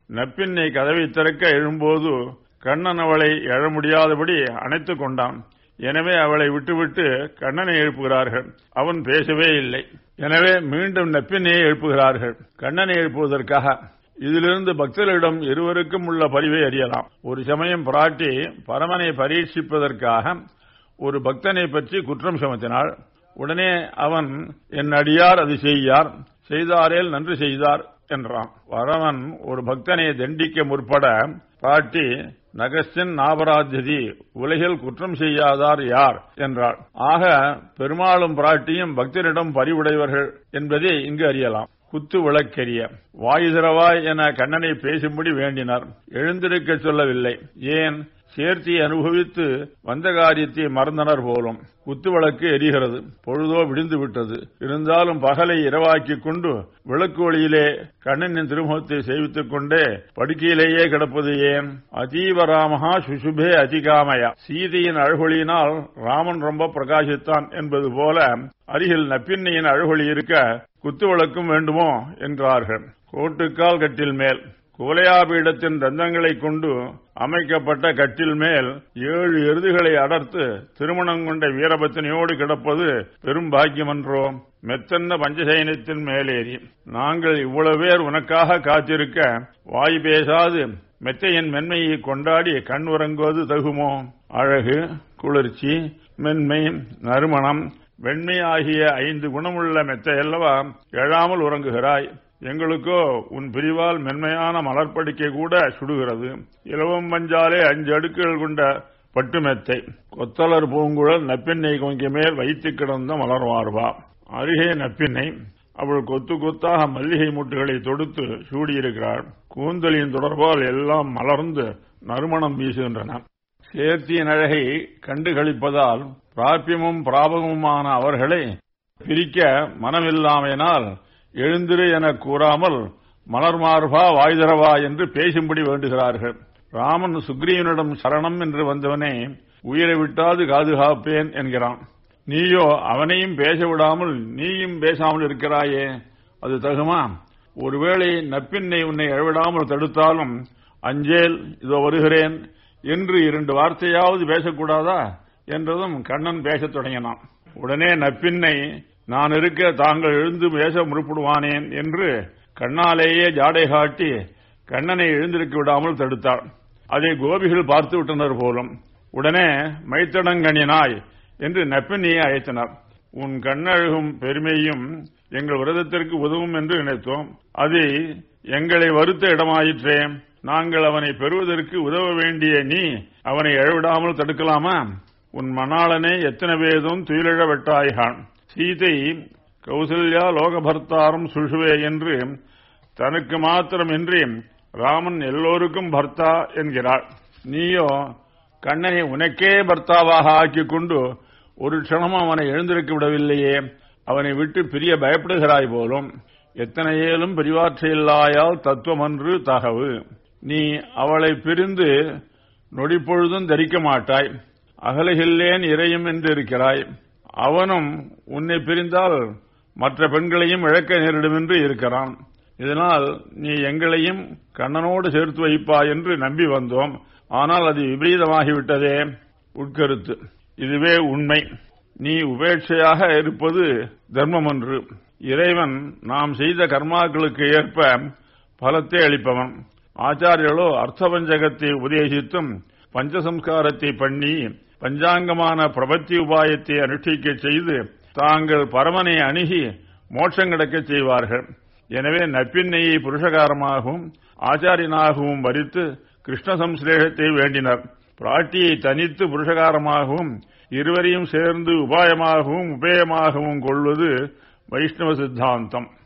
நப்பின்னை கதவை திறக்க எழும்போது கண்ணன் அவளை எழ முடியாதபடி அணைத்துக் கொண்டான் எனவே அவளை விட்டுவிட்டு கண்ணனை எழுப்புகிறார்கள் அவன் பேசவே இல்லை எனவே மீண்டும் நப்பினையை எழுப்புகிறார்கள் கண்ணனை எழுப்புவதற்காக இதிலிருந்து பக்தர்களிடம் இருவருக்கும் உள்ள பரிவை அறியலாம் ஒரு சமயம் பிராட்டி பரமனை பரீட்சிப்பதற்காக ஒரு பக்தனை பற்றி குற்றம் சுமத்தினாள் உடனே அவன் என் அடியார் அது செய்யார் செய்தாரேல் நன்று செய்தார் என்றான் வரவன் ஒரு பக்தனை தண்டிக்க முற்பட பாட்டி நகஸ்டின் நாபராஜதி உலகில் குற்றம் செய்யாதார் யார் என்றாள் ஆக பெருமாளும் பிராட்டியும் பக்தரிடம் பறிவுடையவர்கள் என்பதை இங்கு அறியலாம் குத்து விளக்கெரிய வாயு திறவாய் என கண்ணனை பேசும்படி வேண்டினார் எழுந்திருக்க சொல்லவில்லை ஏன் சேர்த்தி அனுபவித்து வந்த காரியத்தை மறந்தனர் போலும் குத்து விளக்கு எரிகிறது பொழுதோ விடிந்து விட்டது இருந்தாலும் பகலை இரவாக்கிக் கொண்டு விளக்கு ஒளியிலே கண்ணனின் திருமுகத்தை சேவித்துக் கொண்டே படுக்கையிலேயே கிடப்பது ஏன் அதீவராமஹா சுசுபே அதிகாமயா சீதையின் அழகொழியினால் ராமன் ரொம்ப பிரகாசித்தான் என்பது போல அருகில் நப்பின்னையின் அழகொழி இருக்க குத்து விளக்கும் வேண்டுமோ என்றார்கள் கோட்டுக்கால் கட்டில் மேல் குவலையாபீடத்தின் தந்தங்களைக் கொண்டு அமைக்கப்பட்ட கட்டில் மேல் ஏழு எருதுகளை அடர்த்து திருமணம் கொண்ட வீரபத்தினியோடு கிடப்பது பெரும் பாக்கியமன்றோ மெத்தன்ன பஞ்சசைனத்தின் மேலேறி நாங்கள் இவ்வளவு பேர் உனக்காக காத்திருக்க வாய் பேசாது மெத்தையின் மென்மையை கொண்டாடி கண் உறங்குவது தகுமோ அழகு குளிர்ச்சி மென்மை நறுமணம் வெண்மை ஆகிய ஐந்து குணமுள்ள மெத்தையல்லவா எழாமல் உறங்குகிறாய் எங்களுக்கோ உன் பிரிவால் மென்மையான மலர்படிக்கை கூட சுடுகிறது இலவம் பஞ்சாலே அஞ்சு அடுக்குகள் கொண்ட பட்டு மெத்தை கொத்தலர் பூங்குழல் நப்பின்னை கொஞ்ச மேல் வைத்து கிடந்த மலர்வார்வா அருகே நப்பின்னை அவள் கொத்து கொத்தாக மல்லிகை மூட்டுகளை தொடுத்து சூடியிருக்கிறாள் கூந்தலின் தொடர்பால் எல்லாம் மலர்ந்து நறுமணம் வீசுகின்றன சேர்த்தியின் அழகை கண்டு களிப்பதால் பிராபியமும் பிராபகமுமான அவர்களை பிரிக்க மனமில்லாமையினால் எழுந்திரு என கூறாமல் மலர் மார்பா வாய்தரவா என்று பேசும்படி வேண்டுகிறார்கள் ராமன் சுக்ரீவனிடம் சரணம் என்று வந்தவனே உயிரை விட்டாது காதுகாப்பேன் என்கிறான் நீயோ அவனையும் பேச விடாமல் நீயும் பேசாமல் இருக்கிறாயே அது தகுமா ஒருவேளை நப்பின்னை உன்னை எழவிடாமல் தடுத்தாலும் அஞ்சேல் இதோ வருகிறேன் என்று இரண்டு வார்த்தையாவது பேசக்கூடாதா என்றதும் கண்ணன் பேசத் தொடங்கினான் உடனே நப்பின்னை நான் இருக்க தாங்கள் எழுந்து பேச முற்படுவானேன் என்று கண்ணாலேயே ஜாடை காட்டி கண்ணனை எழுந்திருக்க விடாமல் தடுத்தாள் அதை கோபிகள் பார்த்து விட்டனர் போலும் உடனே மைத்தடங்கணினாய் என்று நப்பின்னையை அழைத்தனர் உன் கண்ணழகும் பெருமையும் எங்கள் விரதத்திற்கு உதவும் என்று நினைத்தோம் அது எங்களை வருத்த இடமாயிற்றே நாங்கள் அவனை பெறுவதற்கு உதவ வேண்டிய நீ அவனை எழவிடாமல் தடுக்கலாமா உன் மணாளனை எத்தனை பேதும் துயிலிழ வெட்டாய்கான் சீதை கௌசல்யா லோகபர்த்தாரும் சுஷுவே என்று தனக்கு மாத்திரமின்றி ராமன் எல்லோருக்கும் பர்த்தா என்கிறாள் நீயோ கண்ணனை உனக்கே பர்த்தாவாக ஆக்கிக் கொண்டு ஒரு க்ஷணமும் அவனை எழுந்திருக்க விடவில்லையே அவனை விட்டு பிரிய பயப்படுகிறாய் போலும் எத்தனையேலும் பிரிவாற்றையில்லாயால் தத்துவமன்று தகவு நீ அவளை பிரிந்து நொடிப்பொழுதும் தரிக்க மாட்டாய் அகலகில்லேன் இறையும் என்று இருக்கிறாய் அவனும் உன்னை பிரிந்தால் மற்ற பெண்களையும் இழக்க நேரிடும் என்று இருக்கிறான் இதனால் நீ எங்களையும் கண்ணனோடு சேர்த்து வைப்பாய் என்று நம்பி வந்தோம் ஆனால் அது விபரீதமாகிவிட்டதே உட்கருத்து இதுவே உண்மை நீ உபேட்சையாக இருப்பது தர்மமன்று இறைவன் நாம் செய்த கர்மாக்களுக்கு ஏற்ப பலத்தை அளிப்பவன் ஆச்சாரியர்களோ அர்த்தபஞ்சகத்தை உபதேசித்தும் பஞ்சசம்ஸ்காரத்தை பண்ணி பஞ்சாங்கமான பிரபத்தி உபாயத்தை அனுஷ்டிக்க செய்து தாங்கள் பரமனை அணுகி மோட்சம் கிடக்கச் செய்வார்கள் எனவே நப்பின்னையை புருஷகாரமாகவும் ஆச்சாரியனாகவும் வரித்து கிருஷ்ண சம்ஸ்லேஷத்தை வேண்டினர் பிராட்டியை தனித்து புருஷகாரமாகவும் இருவரையும் சேர்ந்து உபாயமாகவும் உபேயமாகவும் கொள்வது வைஷ்ணவ சித்தாந்தம்